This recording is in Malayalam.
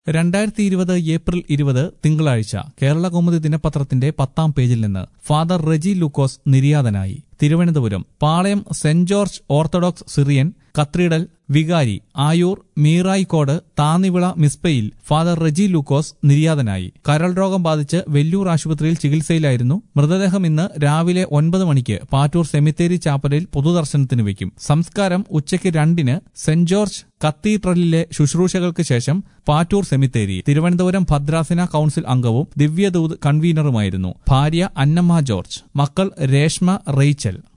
രണ്ടായിരത്തി ഇരുപത് ഏപ്രിൽ ഇരുപത് തിങ്കളാഴ്ച കേരള കൗമുദി ദിനപത്രത്തിന്റെ പത്താം പേജിൽ നിന്ന് ഫാദർ റെജി ലൂക്കോസ് നിര്യാതനായി Thiruvananthapuram Palayam Saint George Orthodox Syrian cathedral വികാരി ആയൂർ മീറായിക്കോട് താന്നിവിള മിസ്പയിൽ ഫാദർ റെജി ലൂക്കോസ് നിര്യാതനായി കരൾ രോഗം ബാധിച്ച് വെല്ലൂർ ആശുപത്രിയിൽ ചികിത്സയിലായിരുന്നു മൃതദേഹം ഇന്ന് രാവിലെ ഒൻപത് മണിക്ക് പാറ്റൂർ സെമിത്തേരി ചാപ്പലിൽ പൊതുദർശനത്തിന് വയ്ക്കും സംസ്കാരം ഉച്ചയ്ക്ക് രണ്ടിന് സെന്റ് ജോർജ് കത്തീഡ്രലിലെ ശുശ്രൂഷകൾക്ക് ശേഷം പാറ്റൂർ സെമിത്തേരി തിരുവനന്തപുരം ഭദ്രാസന കൌൺസിൽ അംഗവും ദിവ്യദൂത് കൺവീനറുമായിരുന്നു ഭാര്യ അന്നമ്മ ജോർജ് മക്കൾ രേഷ്മ റെയ്ച്ചൽ